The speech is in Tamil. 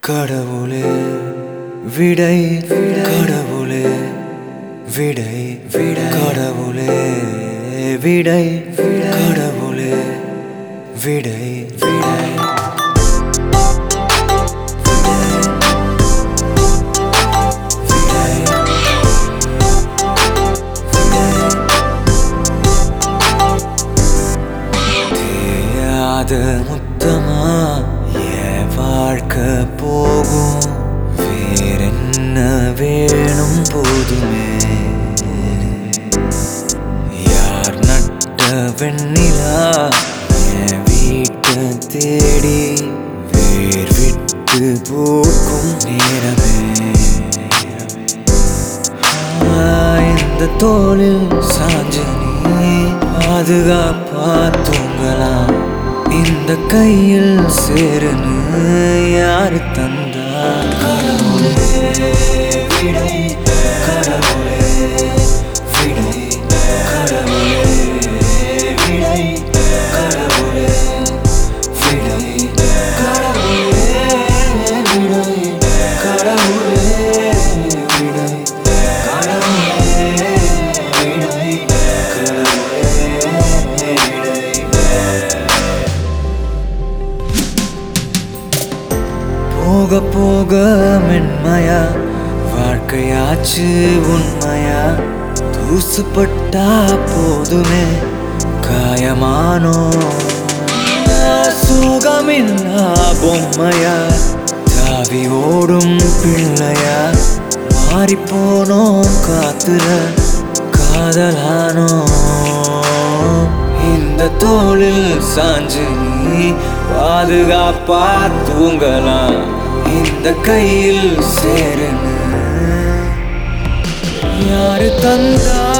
கடவுளே விடை கடவுளே விடை விடை கடவுளே விடை கடவுளே விடை விடை தேயாத முத்தமா என் வாழ்க்கை போகும் வேறென்ன வேணும் போதுமே யார் நட்ட வெண்ணிலா என் வீட்டை தேடி வேர் விட்டு பூக்கும் நேரமே ஆ, இந்த தோளில் சாஞ்சு நீ பாதுகாப்பா தூங்கலாம் இந்த கையில் சேருன்னு யாரு தந்தா கடவுளே விடை கடவுளே விடை கடவுளே விடை கடவுளே விடை கடவுளே விடை கடவுளே விடை போக போக மென்மையா வாழ்க்கையாச்சு உண்மையா தூசுப்பட்டா போதுமே காயமானோ சுகமில்லா பொம்மையா தாவி ஓடும் பிள்ளையா மாறி போனோம் காத்துல காதலானோ இந்த தோளில் சாஞ்சு நீ பாதுகாப்பா தூங்கலாம் இந்த கையில் சேருன்னு யாரு தந்தா